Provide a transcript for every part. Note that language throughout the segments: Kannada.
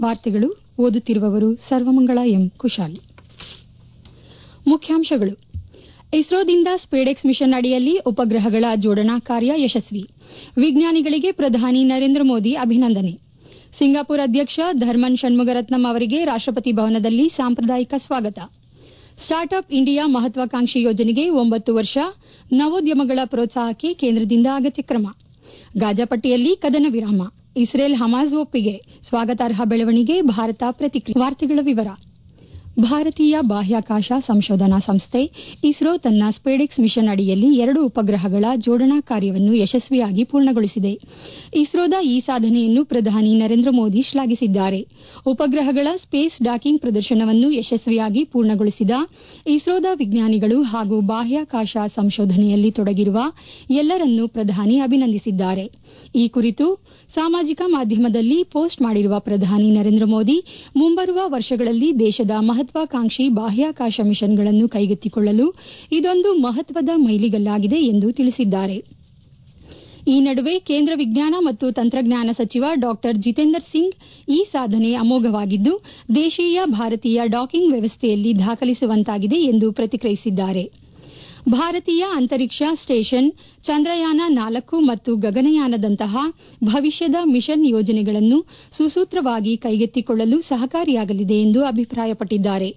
ವಾರ್ತೆಗಳು ಓದುತ್ತಿರುವವರು ಸರ್ವಮಂಗಳ ಎಂ ಕುಶಾಲ್ ಮುಖ್ಯಾಂಶಗಳು ಇಸ್ರೋದಿಂದ ಸ್ಪೇಡೆಕ್ಸ್ ಮಿಷನ್ ಅಡಿಯಲ್ಲಿ ಉಪಗ್ರಹಗಳ ಜೋಡಣಾ ಕಾರ್ಯ ಯಶಸ್ವಿ ವಿಜ್ಞಾನಿಗಳಿಗೆ ಪ್ರಧಾನಿ ನರೇಂದ್ರ ಮೋದಿ ಅಭಿನಂದನೆ ಸಿಂಗಾಪುರ್ ಅಧ್ಯಕ್ಷ ಧರ್ಮನ್ ಷಣ್ಮುಗರತ್ನಂ ಅವರಿಗೆ ರಾಷ್ಟಪತಿ ಭವನದಲ್ಲಿ ಸಾಂಪ್ರದಾಯಿಕ ಸ್ವಾಗತ ಸ್ಟಾರ್ಟ್ ಅಪ್ ಇಂಡಿಯಾ ಮಹತ್ವಾಕಾಂಕ್ಷಿ ಯೋಜನೆಗೆ ಒಂಬತ್ತು ವರ್ಷ ನವೋದ್ಯಮಗಳ ಪ್ರೋತ್ಸಾಹಕ್ಕೆ ಕೇಂದ್ರದಿಂದ ಅಗತ್ಯ ಕ್ರಮ ಗಾಜಾಪಟ್ಟಿಯಲ್ಲಿ ಕದನ ವಿರಾಮ ಇಸ್ರೇಲ್ ಹಮಾಸ್ ಒಪ್ಪಿಗೆ ಸ್ವಾಗತಾರ್ಹ ಬೆಳವಣಿಗೆ ಭಾರತ ಪ್ರತಿಕ್ರಿಯೆ ವಾರ್ತೆಗಳ ವಿವರ ಭಾರತೀಯ ಬಾಹ್ಯಾಕಾಶ ಸಂಶೋಧನಾ ಸಂಸ್ಥೆ ಇಸ್ರೋ ತನ್ನ ಸ್ಪೇಡೆಕ್ಸ್ ಮಿಷನ್ ಅಡಿಯಲ್ಲಿ ಎರಡು ಉಪಗ್ರಹಗಳ ಜೋಡಣಾ ಕಾರ್ಯವನ್ನು ಯಶಸ್ವಿಯಾಗಿ ಪೂರ್ಣಗೊಳಿಸಿದೆ ಇಸ್ರೋದ ಈ ಸಾಧನೆಯನ್ನು ಪ್ರಧಾನಿ ನರೇಂದ್ರ ಮೋದಿ ಶ್ಲಾಘಿಸಿದ್ದಾರೆ ಉಪಗ್ರಹಗಳ ಸ್ಪೇಸ್ ಡಾಕಿಂಗ್ ಪ್ರದರ್ಶನವನ್ನು ಯಶಸ್ವಿಯಾಗಿ ಪೂರ್ಣಗೊಳಿಸಿದ ಇಸ್ರೋದ ವಿಜ್ಞಾನಿಗಳು ಹಾಗೂ ಬಾಹ್ಯಾಕಾಶ ಸಂಶೋಧನೆಯಲ್ಲಿ ತೊಡಗಿರುವ ಎಲ್ಲರನ್ನೂ ಪ್ರಧಾನಿ ಅಭಿನಂದಿಸಿದ್ದಾರೆ ಈ ಕುರಿತು ಸಾಮಾಜಿಕ ಮಾಧ್ಯಮದಲ್ಲಿ ಪೋಸ್ಟ್ ಮಾಡಿರುವ ಪ್ರಧಾನಿ ನರೇಂದ್ರ ಮೋದಿ ಮುಂಬರುವ ವರ್ಷಗಳಲ್ಲಿ ದೇಶದ ಮಹತ್ವಾಕಾಂಕ್ಷಿ ಬಾಹ್ಯಾಕಾಶ ಮಿಷನ್ಗಳನ್ನು ಕೈಗೆತ್ತಿಕೊಳ್ಳಲು ಇದೊಂದು ಮಹತ್ವದ ಮೈಲಿಗಲ್ಲಾಗಿದೆ ಎಂದು ತಿಳಿಸಿದ್ದಾರೆ ಈ ನಡುವೆ ಕೇಂದ್ರ ವಿಜ್ಞಾನ ಮತ್ತು ತಂತ್ರಜ್ಞಾನ ಸಚಿವ ಡಾ ಜಿತೇಂದರ್ ಸಿಂಗ್ ಈ ಸಾಧನೆ ಅಮೋಘವಾಗಿದ್ದು ದೇಶೀಯ ಭಾರತೀಯ ಡಾಕಿಂಗ್ ವ್ಯವಸ್ಥೆಯಲ್ಲಿ ದಾಖಲಿಸುವಂತಾಗಿದೆ ಎಂದು ಪ್ರತಿಕ್ರಿಯಿಸಿದ್ದಾರೆ ಭಾರತೀಯ ಅಂತರಿಕ್ಷ ಸ್ಟೇಷನ್ ಚಂದ್ರಯಾನ ನಾಲ್ಕು ಮತ್ತು ಗಗನಯಾನದಂತಹ ಭವಿಷ್ಯದ ಮಿಷನ್ ಯೋಜನೆಗಳನ್ನು ಸುಸೂತ್ರವಾಗಿ ಕೈಗೆತ್ತಿಕೊಳ್ಳಲು ಸಹಕಾರಿಯಾಗಲಿದೆ ಎಂದು ಅಭಿಪ್ರಾಯಪಟ್ಟಿದ್ದಾರೆ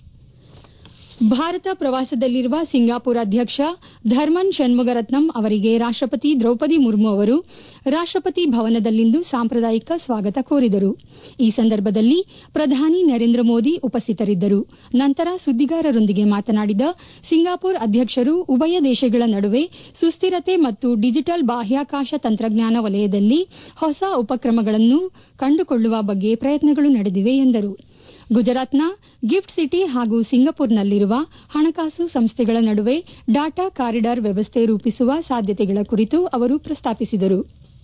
ಭಾರತ ಪ್ರವಾಸದಲ್ಲಿರುವ ಸಿಂಗಾಪುರ್ ಅಧ್ಯಕ್ಷ ಧರ್ಮನ್ ಷಣ್ಮುಗರತ್ನಂ ಅವರಿಗೆ ರಾಷ್ಟಪತಿ ದ್ರೌಪದಿ ಮುರ್ಮು ಅವರು ರಾಷ್ಟಪತಿ ಭವನದಲ್ಲಿಂದು ಸಾಂಪ್ರದಾಯಿಕ ಸ್ವಾಗತ ಕೋರಿದರು ಈ ಸಂದರ್ಭದಲ್ಲಿ ಪ್ರಧಾನಿ ನರೇಂದ್ರ ಮೋದಿ ಉಪಸ್ಥಿತರಿದ್ದರು ನಂತರ ಸುದ್ದಿಗಾರರೊಂದಿಗೆ ಮಾತನಾಡಿದ ಸಿಂಗಾಪುರ್ ಅಧ್ಯಕ್ಷರು ಉಭಯ ದೇಶಗಳ ನಡುವೆ ಸುಸ್ಥಿರತೆ ಮತ್ತು ಡಿಜಿಟಲ್ ಬಾಹ್ಯಾಕಾಶ ತಂತ್ರಜ್ಞಾನ ವಲಯದಲ್ಲಿ ಹೊಸ ಉಪಕ್ರಮಗಳನ್ನು ಕಂಡುಕೊಳ್ಳುವ ಬಗ್ಗೆ ಪ್ರಯತ್ನಗಳು ನಡೆದಿವೆ ಎಂದರು ಗುಜರಾತ್ನ ಗಿಫ್ಟ್ ಸಿಟಿ ಹಾಗೂ ಸಿಂಗಪುರ್ನಲ್ಲಿರುವ ಹಣಕಾಸು ಸಂಸ್ಥೆಗಳ ನಡುವೆ ಡಾಟಾ ಕಾರಿಡಾರ್ ವ್ಯವಸ್ಥೆ ರೂಪಿಸುವ ಸಾಧ್ಯತೆಗಳ ಕುರಿತು ಅವರು ಪ್ರಸ್ತಾಪಿಸಿದರು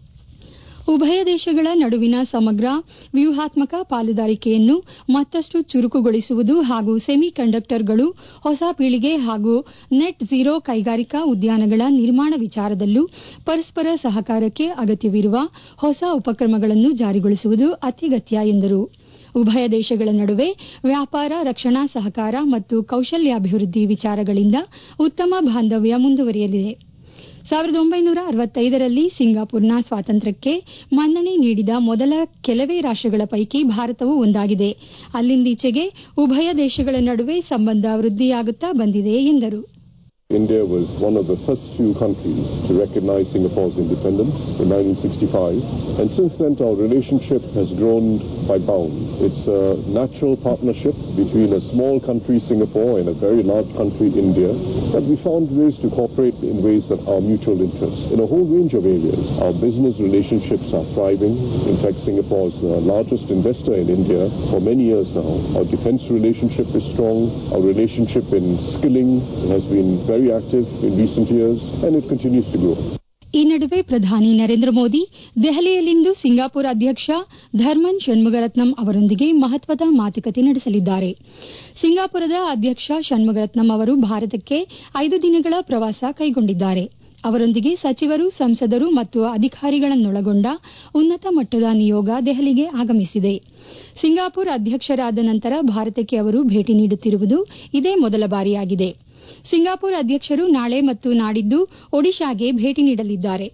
ಉಭಯ ದೇಶಗಳ ನಡುವಿನ ಸಮಗ್ರ ವ್ಯೂಹಾತ್ಮಕ ಪಾಲುದಾರಿಕೆಯನ್ನು ಮತ್ತಷ್ಟು ಚುರುಕುಗೊಳಿಸುವುದು ಹಾಗೂ ಸೆಮಿ ಕಂಡಕ್ಟರ್ಗಳು ಹೊಸ ಪೀಳಿಗೆ ಹಾಗೂ ನೆಟ್ ಝೀರೋ ಕೈಗಾರಿಕಾ ಉದ್ಯಾನಗಳ ನಿರ್ಮಾಣ ವಿಚಾರದಲ್ಲೂ ಪರಸ್ಪರ ಸಹಕಾರಕ್ಕೆ ಅಗತ್ಯವಿರುವ ಹೊಸ ಉಪಕ್ರಮಗಳನ್ನು ಜಾರಿಗೊಳಿಸುವುದು ಅತ್ಯಗತ್ಯ ಎಂದರು ಉಭಯ ದೇಶಗಳ ನಡುವೆ ವ್ಯಾಪಾರ ರಕ್ಷಣಾ ಸಹಕಾರ ಮತ್ತು ಕೌಶಲ್ಯಾಭಿವೃದ್ಧಿ ವಿಚಾರಗಳಿಂದ ಉತ್ತಮ ಬಾಂಧವ್ಯ ಮುಂದುವರಿಯಲಿದೆ ಸಾವಿರದ ಒಂಬೈನೂರ ಅರವತ್ತೈದರಲ್ಲಿ ಸಿಂಗಾಪುರ್ನ ಸ್ವಾತಂತ್ರ್ಯಕ್ಕೆ ಮನ್ನಣೆ ನೀಡಿದ ಮೊದಲ ಕೆಲವೇ ರಾಷ್ಟಗಳ ಪೈಕಿ ಭಾರತವೂ ಒಂದಾಗಿದೆ ಅಲ್ಲಿಂದೀಚೆಗೆ ಉಭಯ ದೇಶಗಳ ನಡುವೆ ಸಂಬಂಧ ವೃದ್ಧಿಯಾಗುತ್ತಾ ಬಂದಿದೆ ಎಂದರು India was one of the first few countries to recognize Singapore's independence in 1965, and since then our relationship has grown by bound. It's a natural partnership between a small country, Singapore, and a very large country, India, but we found ways to cooperate in ways that are mutual interest. In a whole range of areas, our business relationships are thriving. In fact, Singapore is the largest investor in India for many years now. Our defense relationship is strong. Our relationship in skilling has been very active in recent years, and it continues to grow. ಈ ನಡುವೆ ಪ್ರಧಾನಿ ನರೇಂದ್ರ ಮೋದಿ ದೆಹಲಿಯಲ್ಲಿಂದು ಸಿಂಗಾಪುರ್ ಅಧ್ಯಕ್ಷ ಧರ್ಮನ್ ಷಣ್ಮುಗರತ್ನಂ ಅವರೊಂದಿಗೆ ಮಹತ್ವದ ಮಾತುಕತೆ ನಡೆಸಲಿದ್ದಾರೆ ಸಿಂಗಾಪುರದ ಅಧ್ಯಕ್ಷ ಷಣ್ಮುಗರತ್ನಂ ಅವರು ಭಾರತಕ್ಕೆ ಐದು ದಿನಗಳ ಪ್ರವಾಸ ಕೈಗೊಂಡಿದ್ದಾರೆ ಅವರೊಂದಿಗೆ ಸಚಿವರು ಸಂಸದರು ಮತ್ತು ಅಧಿಕಾರಿಗಳನ್ನೊಳಗೊಂಡ ಉನ್ನತ ಮಟ್ಟದ ನಿಯೋಗ ದೆಹಲಿಗೆ ಆಗಮಿಸಿದೆ ಸಿಂಗಾಪುರ್ ಅಧ್ಯಕ್ಷರಾದ ನಂತರ ಭಾರತಕ್ಕೆ ಅವರು ಭೇಟಿ ನೀಡುತ್ತಿರುವುದು ಇದೇ ಮೊದಲ ಬಾರಿಯಾಗಿದೆ ಸಿಂಗಾಪುರ್ ಅಧ್ಯಕ್ಷರು ನಾಳೆ ಮತ್ತು ನಾಡಿದ್ದು ಒಡಿಶಾಗೆ ಭೇಟಿ ನೀಡಲಿದ್ದಾರೆ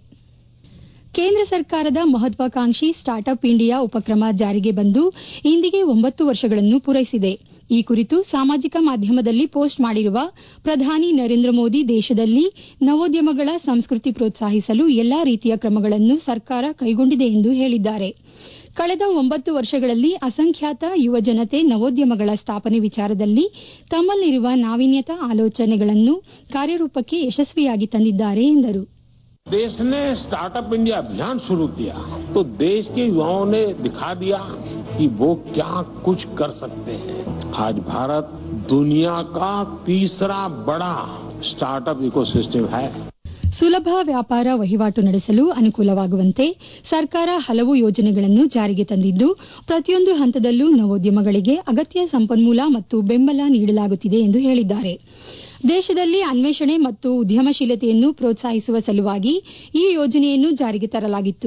ಕೇಂದ್ರ ಸರ್ಕಾರದ ಮಹತ್ವಾಕಾಂಕ್ಷಿ ಸ್ಟಾರ್ಟ್ ಅಪ್ ಇಂಡಿಯಾ ಉಪಕ್ರಮ ಜಾರಿಗೆ ಬಂದು ಇಂದಿಗೆ ಒಂಬತ್ತು ವರ್ಷಗಳನ್ನು ಪೂರೈಸಿದೆ ಈ ಕುರಿತು ಸಾಮಾಜಿಕ ಮಾಧ್ಯಮದಲ್ಲಿ ಪೋಸ್ಟ್ ಮಾಡಿರುವ ಪ್ರಧಾನಿ ನರೇಂದ್ರ ಮೋದಿ ದೇಶದಲ್ಲಿ ನವೋದ್ಯಮಗಳ ಸಂಸ್ಕೃತಿ ಪ್ರೋತ್ಸಾಹಿಸಲು ಎಲ್ಲಾ ರೀತಿಯ ಕ್ರಮಗಳನ್ನು ಸರ್ಕಾರ ಕೈಗೊಂಡಿದೆ ಎಂದು ಹೇಳಿದ್ದಾರೆ ಕಳೆದ ಒಂಬತ್ತು ವರ್ಷಗಳಲ್ಲಿ ಅಸಂಖ್ಯಾತ ಯುವಜನತೆ ನವೋದ್ಯಮಗಳ ಸ್ಥಾಪನೆ ವಿಚಾರದಲ್ಲಿ ತಮ್ಮಲ್ಲಿರುವ ನಾವೀನ್ಯತಾ ಆಲೋಚನೆಗಳನ್ನು ಕಾರ್ಯರೂಪಕ್ಕೆ ಯಶಸ್ವಿಯಾಗಿ ತಂದಿದ್ದಾರೆ ಎಂದರು देश ने स्टार्टअप इंडिया अभियान शुरू किया तो देश के युवाओं ने दिखा दिया कि वो क्या कुछ कर सकते हैं आज भारत दुनिया का तीसरा बड़ा स्टार्टअप इकोसिस्टम है ಸುಲಭ ವ್ಯಾಪಾರ ವಹಿವಾಟು ನಡೆಸಲು ಅನುಕೂಲವಾಗುವಂತೆ ಸರ್ಕಾರ ಹಲವು ಯೋಜನೆಗಳನ್ನು ಜಾರಿಗೆ ತಂದಿದ್ದು ಪ್ರತಿಯೊಂದು ಹಂತದಲ್ಲೂ ನವೋದ್ಯಮಗಳಿಗೆ ಅಗತ್ಯ ಸಂಪನ್ಮೂಲ ಮತ್ತು ಬೆಂಬಲ ನೀಡಲಾಗುತ್ತಿದೆ ಎಂದು ಹೇಳಿದ್ದಾರೆ ದೇಶದಲ್ಲಿ ಅನ್ವೇಷಣೆ ಮತ್ತು ಉದ್ಯಮಶೀಲತೆಯನ್ನು ಪ್ರೋತ್ಸಾಹಿಸುವ ಸಲುವಾಗಿ ಈ ಯೋಜನೆಯನ್ನು ಜಾರಿಗೆ ತರಲಾಗಿತ್ತು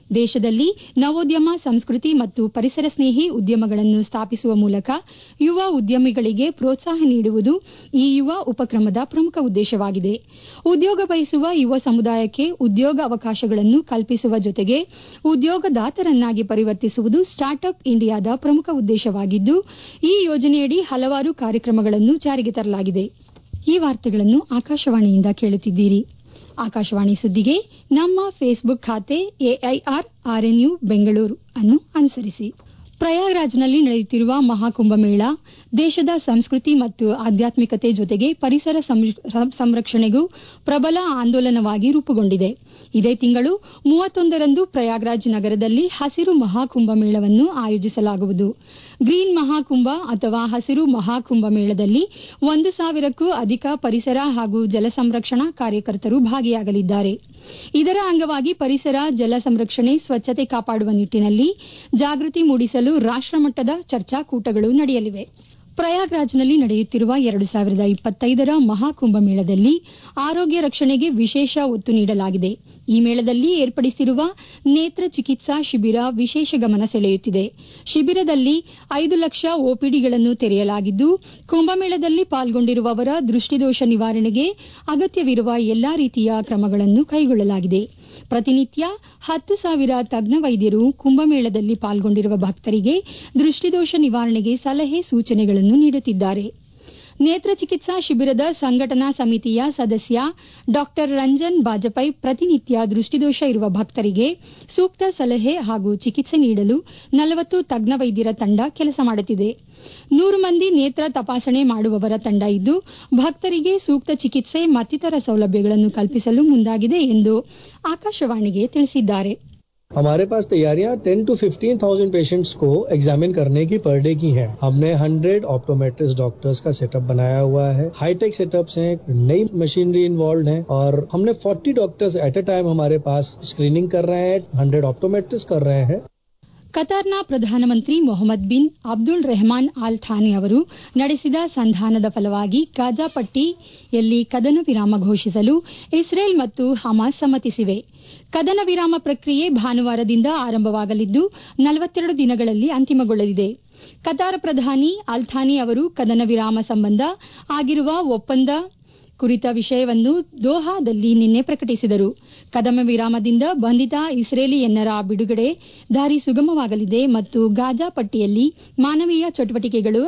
ದೇಶದಲ್ಲಿ ನವೋದ್ಯಮ ಸಂಸ್ಕೃತಿ ಮತ್ತು ಪರಿಸರ ಸ್ನೇಹಿ ಉದ್ಯಮಗಳನ್ನು ಸ್ಥಾಪಿಸುವ ಮೂಲಕ ಯುವ ಉದ್ಯಮಿಗಳಿಗೆ ಪ್ರೋತ್ಸಾಹ ನೀಡುವುದು ಈ ಯುವ ಉಪಕ್ರಮದ ಪ್ರಮುಖ ಉದ್ದೇಶವಾಗಿದೆ ಉದ್ಯೋಗ ಬಯಸುವ ಯುವ ಸಮುದಾಯಕ್ಕೆ ಉದ್ಯೋಗ ಅವಕಾಶಗಳನ್ನು ಕಲ್ಪಿಸುವ ಜೊತೆಗೆ ಉದ್ಯೋಗದಾತರನ್ನಾಗಿ ಪರಿವರ್ತಿಸುವುದು ಸ್ಟಾರ್ಟ್ ಅಪ್ ಇಂಡಿಯಾದ ಪ್ರಮುಖ ಉದ್ದೇಶವಾಗಿದ್ದು ಈ ಯೋಜನೆಯಡಿ ಹಲವಾರು ಕಾರ್ಯಕ್ರಮಗಳನ್ನು ಜಾರಿಗೆ ತರಲಾಗಿದೆ ಈ ವಾರ್ತೆಗಳನ್ನು ಆಕಾಶವಾಣಿಯಿಂದ ಕೇಳುತ್ತಿದ್ದೀರಿ ಆಕಾಶವಾಣಿ ಸುದ್ದಿಗೆ ನಮ್ಮ ಫೇಸ್ಬುಕ್ ಖಾತೆ ಎಐಆರ್ ಆರ್ಎನ್ಯು ಬೆಂಗಳೂರು ಅನ್ನು ಅನುಸರಿಸಿ ಪ್ರಯಾಗ್ರಾಜ್ನಲ್ಲಿ ನಡೆಯುತ್ತಿರುವ ಮಹಾಕುಂಭಮೇಳ ದೇಶದ ಸಂಸ್ಕೃತಿ ಮತ್ತು ಆಧ್ಯಾತ್ಮಿಕತೆ ಜೊತೆಗೆ ಪರಿಸರ ಸಂರಕ್ಷಣೆಗೂ ಪ್ರಬಲ ಆಂದೋಲನವಾಗಿ ರೂಪುಗೊಂಡಿದೆ ಇದೇ ತಿಂಗಳು ಮೂವತ್ತೊಂದರಂದು ಪ್ರಯಾಗ್ರಾಜ್ ನಗರದಲ್ಲಿ ಹಸಿರು ಮಹಾಕುಂಭಮೇಳವನ್ನು ಆಯೋಜಿಸಲಾಗುವುದು ಗ್ರೀನ್ ಮಹಾಕುಂಭ ಅಥವಾ ಹಸಿರು ಮಹಾಕುಂಭ ಮೇಳದಲ್ಲಿ ಒಂದು ಸಾವಿರಕ್ಕೂ ಅಧಿಕ ಪರಿಸರ ಹಾಗೂ ಜಲ ಸಂರಕ್ಷಣಾ ಕಾರ್ಯಕರ್ತರು ಭಾಗಿಯಾಗಲಿದ್ದಾರೆ ಇದರ ಅಂಗವಾಗಿ ಪರಿಸರ ಜಲ ಸಂರಕ್ಷಣೆ ಸ್ವಚ್ಛತೆ ಕಾಪಾಡುವ ನಿಟ್ಟಿನಲ್ಲಿ ಜಾಗೃತಿ ಮೂಡಿಸಲು ರಾಷ್ಟಮಟ್ಟದ ಚರ್ಚಾಕೂಟಗಳು ನಡೆಯಲಿವೆ ಪ್ರಯಾಗ್ರಾಜ್ನಲ್ಲಿ ನಡೆಯುತ್ತಿರುವ ಎರಡು ಸಾವಿರದ ಇಪ್ಪತ್ತೈದರ ಮಹಾಕುಂಭ ಮೇಳದಲ್ಲಿ ಆರೋಗ್ಯ ರಕ್ಷಣೆಗೆ ವಿಶೇಷ ಒತ್ತು ನೀಡಲಾಗಿದೆ ಈ ಮೇಳದಲ್ಲಿ ಏರ್ಪಡಿಸಿರುವ ನೇತ್ರ ಚಿಕಿತ್ಸಾ ಶಿಬಿರ ವಿಶೇಷ ಗಮನ ಸೆಳೆಯುತ್ತಿದೆ ಶಿಬಿರದಲ್ಲಿ ಐದು ಲಕ್ಷ ಒಪಿಡಿಗಳನ್ನು ತೆರೆಯಲಾಗಿದ್ದು ಕುಂಭಮೇಳದಲ್ಲಿ ಪಾಲ್ಗೊಂಡಿರುವವರ ದೃಷ್ಟಿದೋಷ ನಿವಾರಣೆಗೆ ಅಗತ್ಯವಿರುವ ಎಲ್ಲಾ ರೀತಿಯ ಕ್ರಮಗಳನ್ನು ಕೈಗೊಳ್ಳಲಾಗಿದೆ ಪ್ರತಿನಿತ್ಯ ಹತ್ತು ಸಾವಿರ ತಜ್ಞ ವೈದ್ಯರು ಕುಂಭಮೇಳದಲ್ಲಿ ಪಾಲ್ಗೊಂಡಿರುವ ಭಕ್ತರಿಗೆ ದೃಷ್ಟಿದೋಷ ನಿವಾರಣೆಗೆ ಸಲಹೆ ಸೂಚನೆಗಳನ್ನು ನೀಡುತ್ತಿದ್ದಾರೆ ನೇತ್ರ ಚಿಕಿತ್ಸಾ ಶಿಬಿರದ ಸಂಘಟನಾ ಸಮಿತಿಯ ಸದಸ್ಯ ಡಾ ರಂಜನ್ ಬಾಜಪೈ ಪ್ರತಿನಿತ್ಯ ದೃಷ್ಟಿದೋಷ ಇರುವ ಭಕ್ತರಿಗೆ ಸೂಕ್ತ ಸಲಹೆ ಹಾಗೂ ಚಿಕಿತ್ಸೆ ನೀಡಲು ನಲವತ್ತು ತಜ್ಞ ವೈದ್ಯರ ತಂಡ ಕೆಲಸ ಮಾಡುತ್ತಿದೆ ನೂರು ಮಂದಿ ನೇತ್ರ ತಪಾಸಣೆ ಮಾಡುವವರ ತಂಡ ಇದ್ದು ಭಕ್ತರಿಗೆ ಸೂಕ್ತ ಚಿಕಿತ್ಸೆ ಮತ್ತಿತರ ಸೌಲಭ್ಯಗಳನ್ನು ಕಲ್ಪಿಸಲು ಮುಂದಾಗಿದೆ ಎಂದು ಆಕಾಶವಾಣಿಗೆ ತಿಳಿಸಿದ್ದಾರೆ हमारे पास तैयारियां 10 टू 15,000 पेशेंट्स को एग्जामिन करने की पर डे की हैं। हमने 100 ऑप्टोमेट्रिस्ट डॉक्टर्स का सेटअप बनाया हुआ है हाईटेक सेटअप्स हैं नई मशीनरी इन्वॉल्व है और हमने 40 डॉक्टर्स एट ए टाइम हमारे पास स्क्रीनिंग कर रहे हैं 100 ऑप्टोमेट्रिस्ट कर रहे हैं ಕತಾರ್ನ ಪ್ರಧಾನಮಂತ್ರಿ Mohammed bin Abdul Rahman Al Thani ಅವರು ನಡೆಸಿದ ಸಂಧಾನದ ಫಲವಾಗಿ ಗಾಜಾ ಪಟ್ಟಿಯಲ್ಲಿ ಕದನ ವಿರಾಮ ಘೋಷಿಸಲು ಇಸ್ರೇಲ್ ಮತ್ತು ಹಮಾಸ್ ಸಮ್ಮತಿಸಿವೆ ಕದನ ವಿರಾಮ ಪ್ರಕ್ರಿಯೆ ಭಾನುವಾರದಿಂದ ಆರಂಭವಾಗಲಿದ್ದು ನಲವತ್ತೆರಡು ದಿನಗಳಲ್ಲಿ ಅಂತಿಮಗೊಳ್ಳಲಿದೆ ಕತಾರ್ ಪ್ರಧಾನಿ ಅಲ್ಥಾನಿ ಅವರು ಕದನ ವಿರಾಮ ಸಂಬಂಧ ಆಗಿರುವ ಒಪ್ಪಂದ ಕುರಿತ ವಿಷಯವನ್ನು ದೋಹಾದಲ್ಲಿ ನಿನ್ನೆ ಪ್ರಕಟಿಸಿದರು ಕದನ ವಿರಾಮದಿಂದ ಬಂಧಿತ ಇಸ್ರೇಲಿಯನ್ನರ ಬಿಡುಗಡೆ ದಾರಿ ಸುಗಮವಾಗಲಿದೆ ಮತ್ತು ಗಾಜಾ ಪಟ್ಟಿಯಲ್ಲಿ ಮಾನವೀಯ ಚಟುವಟಿಕೆಗಳು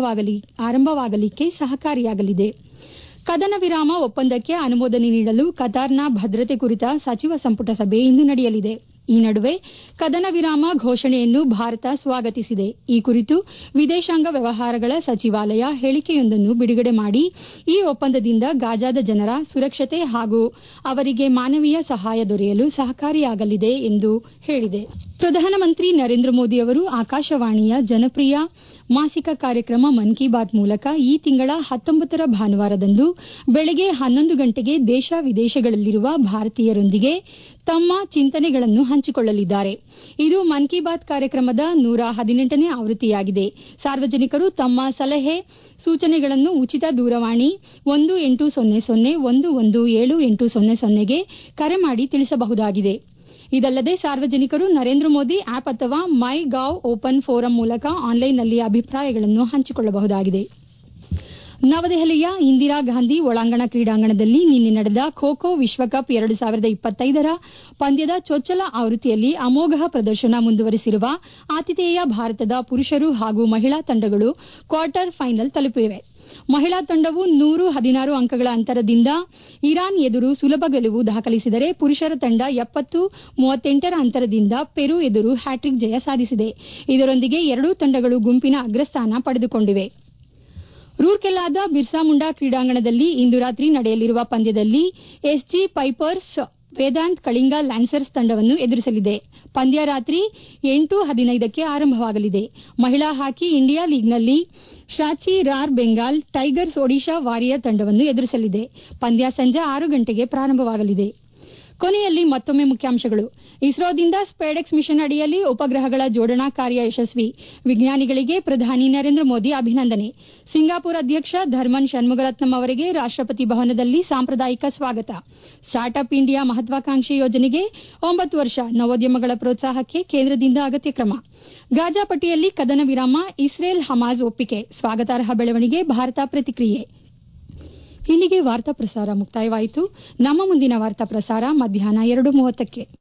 ಆರಂಭವಾಗಲಿಕ್ಕೆ ಸಹಕಾರಿಯಾಗಲಿದೆ ಕದನ ವಿರಾಮ ಒಪ್ಪಂದಕ್ಕೆ ಅನುಮೋದನೆ ನೀಡಲು ಕತಾರ್ನ ಭದ್ರತೆ ಕುರಿತ ಸಚಿವ ಸಂಪುಟ ಸಭೆ ಇಂದು ನಡೆಯಲಿದೆ ಈ ನಡುವೆ ಕದನ ವಿರಾಮ ಘೋಷಣೆಯನ್ನು ಭಾರತ ಸ್ವಾಗತಿಸಿದೆ ಈ ಕುರಿತು ವಿದೇಶಾಂಗ ವ್ಯವಹಾರಗಳ ಸಚಿವಾಲಯ ಹೇಳಿಕೆಯೊಂದನ್ನು ಬಿಡುಗಡೆ ಮಾಡಿ ಈ ಒಪ್ಪಂದದಿಂದ ಗಾಜಾದ ಜನರ ಸುರಕ್ಷತೆ ಹಾಗೂ ಅವರಿಗೆ ಮಾನವೀಯ ಸಹಾಯ ದೊರೆಯಲು ಸಹಕಾರಿಯಾಗಲಿದೆ ಎಂದು ಹೇಳಿದೆ ಪ್ರಧಾನಮಂತ್ರಿ ನರೇಂದ್ರ ಮೋದಿ ಅವರು ಆಕಾಶವಾಣಿಯ ಜನಪ್ರಿಯ ಮಾಸಿಕ ಕಾರ್ಯಕ್ರಮ ಮನ್ ಕಿ ಬಾತ್ ಮೂಲಕ ಈ ತಿಂಗಳ ಹತ್ತೊಂಬತ್ತರ ಭಾನುವಾರದಂದು ಬೆಳಗ್ಗೆ ಹನ್ನೊಂದು ಗಂಟೆಗೆ ದೇಶ ವಿದೇಶಗಳಲ್ಲಿರುವ ಭಾರತೀಯರೊಂದಿಗೆ ತಮ್ಮ ಚಿಂತನೆಗಳನ್ನು ಹಂಚಿಕೊಳ್ಳಲಿದ್ದಾರೆ ಇದು ಮನ್ ಕಿ ಬಾತ್ ಕಾರ್ಯಕ್ರಮದ ನೂರ ಹದಿನೆಂಟನೇ ಆವೃತ್ತಿಯಾಗಿದೆ ಸಾರ್ವಜನಿಕರು ತಮ್ಮ ಸಲಹೆ ಸೂಚನೆಗಳನ್ನು ಉಚಿತ ದೂರವಾಣಿ ಒಂದು ಎಂಟು ಸೊನ್ನೆ ಸೊನ್ನೆ ಒಂದು ಒಂದು ಏಳು ಎಂಟು ಸೊನ್ನೆ ಸೊನ್ನೆಗೆ ಕರೆ ಮಾಡಿ ತಿಳಿಸಬಹುದಾಗಿದೆ ಇದಲ್ಲದೆ ಸಾರ್ವಜನಿಕರು ನರೇಂದ್ರ ಮೋದಿ ಆಪ್ ಅಥವಾ ಮೈ ಗಾವ್ ಓಪನ್ ಫೋರಂ ಮೂಲಕ ಆನ್ಲೈನ್ನಲ್ಲಿ ಅಭಿಪ್ರಾಯಗಳನ್ನು ಹಂಚಿಕೊಳ್ಳಬಹುದಾಗಿದೆ ನವದೆಹಲಿಯ ಇಂದಿರಾ ಗಾಂಧಿ ಒಳಾಂಗಣ ಕ್ರೀಡಾಂಗಣದಲ್ಲಿ ನಿನ್ನೆ ನಡೆದ ಖೋ ಖೋ ವಿಶ್ವಕಪ್ ಎರಡು ಸಾವಿರದ ಇಪ್ಪತ್ತೈದರ ಪಂದ್ಯದ ಚೊಚ್ಚಲ ಆವೃತ್ತಿಯಲ್ಲಿ ಅಮೋಘ ಪ್ರದರ್ಶನ ಮುಂದುವರೆಸಿರುವ ಆತಿಥೇಯ ಭಾರತದ ಪುರುಷರು ಹಾಗೂ ಮಹಿಳಾ ತಂಡಗಳು ಕ್ವಾರ್ಟರ್ ಫೈನಲ್ ತಲುಪಿವೆ ಮಹಿಳಾ ತಂಡವು ನೂರು ಹದಿನಾರು ಅಂಕಗಳ ಅಂತರದಿಂದ ಇರಾನ್ ಎದುರು ಸುಲಭ ಗೆಲುವು ದಾಖಲಿಸಿದರೆ ಪುರುಷರ ತಂಡ ಎಪ್ಪತ್ತು ಮೂವತ್ತೆಂಟರ ಅಂತರದಿಂದ ಪೆರು ಎದುರು ಹ್ಯಾಟ್ರಿಕ್ ಜಯ ಸಾಧಿಸಿದೆ ಇದರೊಂದಿಗೆ ಎರಡೂ ತಂಡಗಳು ಗುಂಪಿನ ಅಗ್ರಸ್ಥಾನ ಪಡೆದುಕೊಂಡಿವೆ ರೂರ್ಕೆಲಾದ ಬಿರ್ಸಾ ಮುಂಡಾ ಕ್ರೀಡಾಂಗಣದಲ್ಲಿ ಇಂದು ರಾತ್ರಿ ನಡೆಯಲಿರುವ ಪಂದ್ಯದಲ್ಲಿ SG Pipers Vedanta Kalinga Lancers ತಂಡವನ್ನು ಎದುರಿಸಲಿದೆ ಪಂದ್ಯ ರಾತ್ರಿ ಎಂಟು ಹದಿನೈದಕ್ಕೆ ಆರಂಭವಾಗಲಿದೆ ಮಹಿಳಾ ಹಾಕಿ ಇಂಡಿಯಾ ಲೀಗ್ನಲ್ಲಿ ಶಾಚಿ ರಾರ್ ಬೆಂಗಾಲ್ ಟೈಗರ್ಸ್ ಒಡಿಶಾ ವಾರಿಯರ್ ತಂಡವನ್ನು ಎದುರಿಸಲಿದೆ ಪಂದ್ಯ ಸಂಜೆ ಆರು ಗಂಟೆಗೆ ಪ್ರಾರಂಭವಾಗಲಿದೆ ಕೊನೆಯಲ್ಲಿ ಮತ್ತೊಮ್ಮೆ ಮುಖ್ಯಾಂಶಗಳು ಇಸ್ರೋದಿಂದ ಸ್ಪೇಡೆಕ್ಸ್ ಮಿಷನ್ ಅಡಿಯಲ್ಲಿ ಉಪಗ್ರಹಗಳ ಜೋಡಣಾ ಕಾರ್ಯ ಯಶಸ್ವಿ ವಿಜ್ಞಾನಿಗಳಿಗೆ ಪ್ರಧಾನಿ ನರೇಂದ್ರ ಮೋದಿ ಅಭಿನಂದನೆ ಸಿಂಗಾಪುರ್ ಅಧ್ಯಕ್ಷ ಧರ್ಮನ್ ಷಣ್ಮುಗರತ್ನಂ ಅವರಿಗೆ ರಾಷ್ಟಪತಿ ಭವನದಲ್ಲಿ ಸಾಂಪ್ರದಾಯಿಕ ಸ್ವಾಗತ ಸ್ಟಾರ್ಟ್ಅಪ್ ಇಂಡಿಯಾ ಮಹತ್ವಾಕಾಂಕ್ಷಿ ಯೋಜನೆಗೆ ಒಂಬತ್ತು ವರ್ಷ ನವೋದ್ಯಮಗಳ ಪ್ರೋತ್ಸಾಹಕ್ಕೆ ಕೇಂದ್ರದಿಂದ ಅಗತ್ಯ ಕ್ರಮ ಗಾಜಾ ಪಟ್ಟಿಯಲ್ಲಿ ಕದನ ವಿರಾಮ ಇಸ್ರೇಲ್ ಹಮಾಜ್ ಒಪ್ಪಿಗೆ ಸ್ವಾಗತಾರ್ಹ ಬೆಳವಣಿಗೆ ಭಾರತ ಪ್ರತಿಕ್ರಿಯೆ ಇಲ್ಲಿಗೆ ವಾರ್ತಾ ಪ್ರಸಾರ ಮುಕ್ತಾಯವಾಯಿತು ನಮ್ಮ ಮುಂದಿನ ವಾರ್ತಾ ಪ್ರಸಾರ ಮಧ್ಯಾಹ್ನ ಎರಡು ಮೂವತ್ತಕ್ಕೆ